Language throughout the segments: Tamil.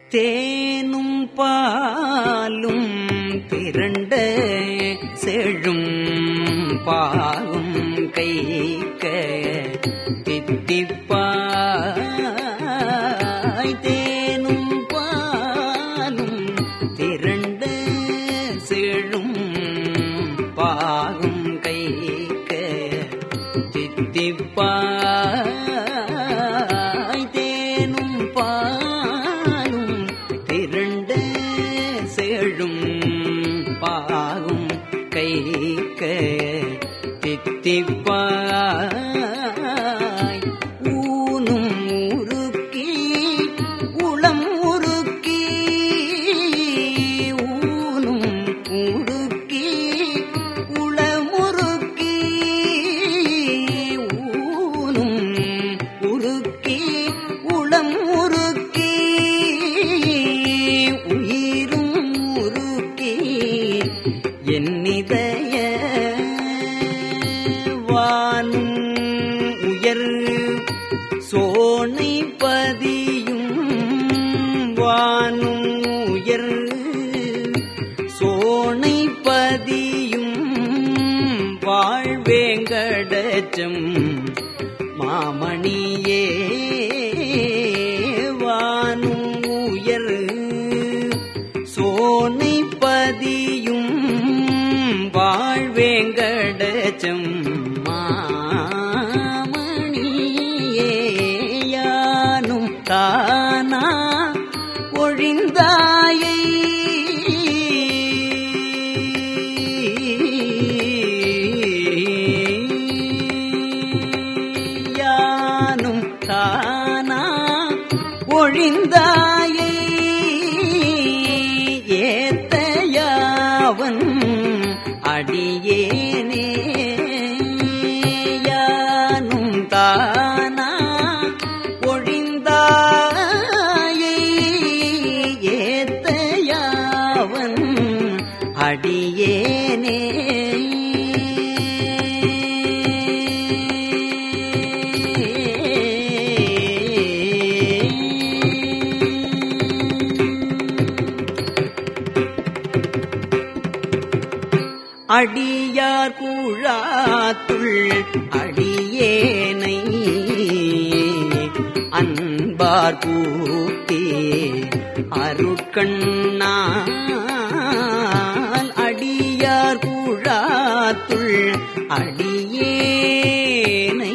தேனும் பாலும் திரண்ட செழும் பாகும் கைக்க தித்திப்பாய் தேனும் பாலும் திரண்ட செழும் பாகும் கைக்க தித்திப்பாய் தேனும் பாலும் திரண்ட செழும் பாகும் கைக்க தித்திப்பாய் ஊனும் உருக்கி உளம் உருக்கி ஊனும் உருக்கி உளமுருக்கி ஊனும் உருக்கி உளம் உருக்கி உயிரும் உருக்கி என்னிதய வானும் உயர் சோனை பதியும் வானும் உயர் சோனை பதியும் வாழ்வேங்கடச்சம் மாமணியே வானும் உயர் சோனை பதியும் வாழ்வேங்கடச்சம் மாமணியே யானும் தானா ஒழிந்தாயை யானும் தானா ஒழிந்தாயை ஏத்தையாவன் அடியேனே யானும் தானா ஒழிந்தாயை ஏத்தையாவன் அடியேனே அடியார் கூழாத்துள் அடியேனை அன்பார் கூட்டி அருட்கண்ணால் அடியார் கூழாத்துள் அடியேனை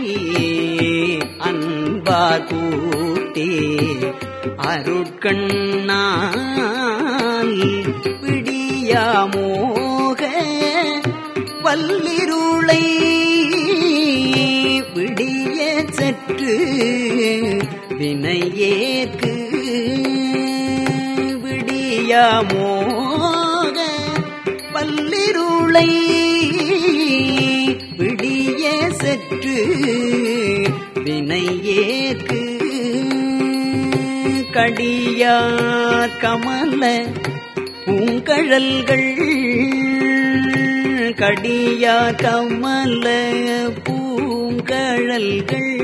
அன்பார் கூட்டி அருட்கண்ணால் பிடியாமோக வல்லிருளை விடிய சற்று வினையேற்கு விடியாமோக பல்லிருளை விடிய சற்று வினையேற்கு கடியார் கமல பூங்கழல்கள் கடியார் கமல பூங்கழல்கள்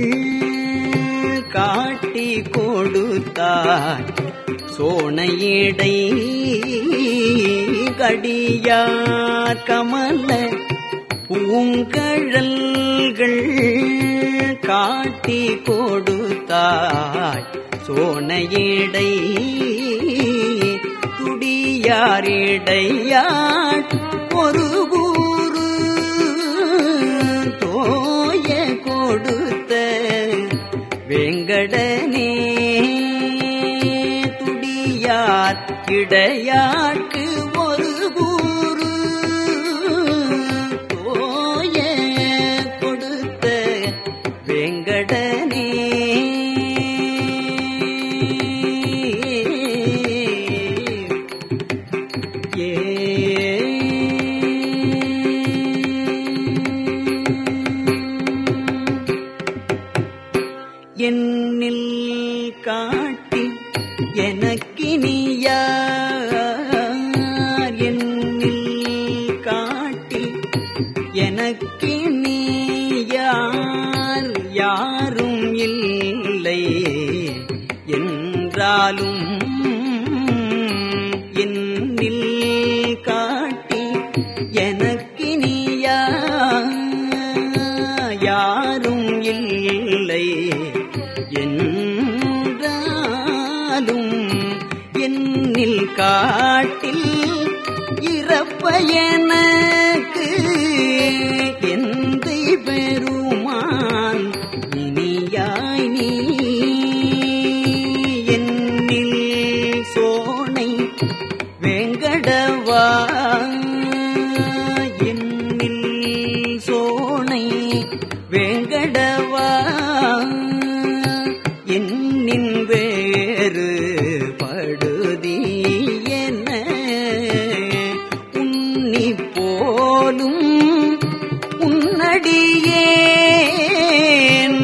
காட்டி கொடுத்தார் சோனையிடை கடியார் கமல பூங்கழல்கள் காட்டி கொடுத்தாய் சோனையிடை துடியாரிடையாட் ஒரு கூறு தோய கொடுத்த வெங்கடனே துடியார் இடையாட்கு ஒரு கூறு தோய கொடுத்த வெங்கடனே என்னில் காட்டி எனக்கினியார் என்னில் காட்டி எனக்கினியார் யாரும் இல்லை என்றாலும் போலும் என்னில் காட்டில் இறப்ப எனக்கு எந்தை பெருமான் இனியாய் நீ என்னில் சோனை வேங்கடவா என்னில் சோனை வேங்கடவா என்னின் வேறு படுதி என உன்னி போலும் உன்னடியேன்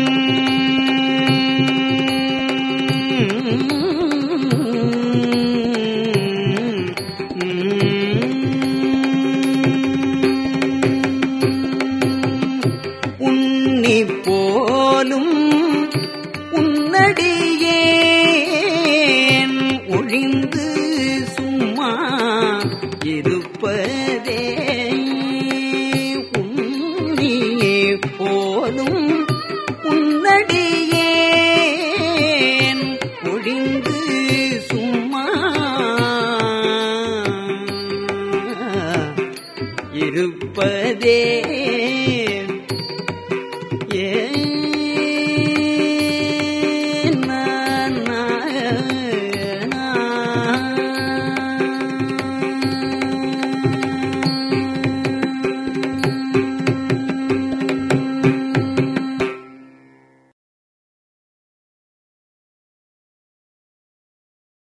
உன்னி போலும் உன்னடியேன் ஒழிந்து சும்மா இருப்ப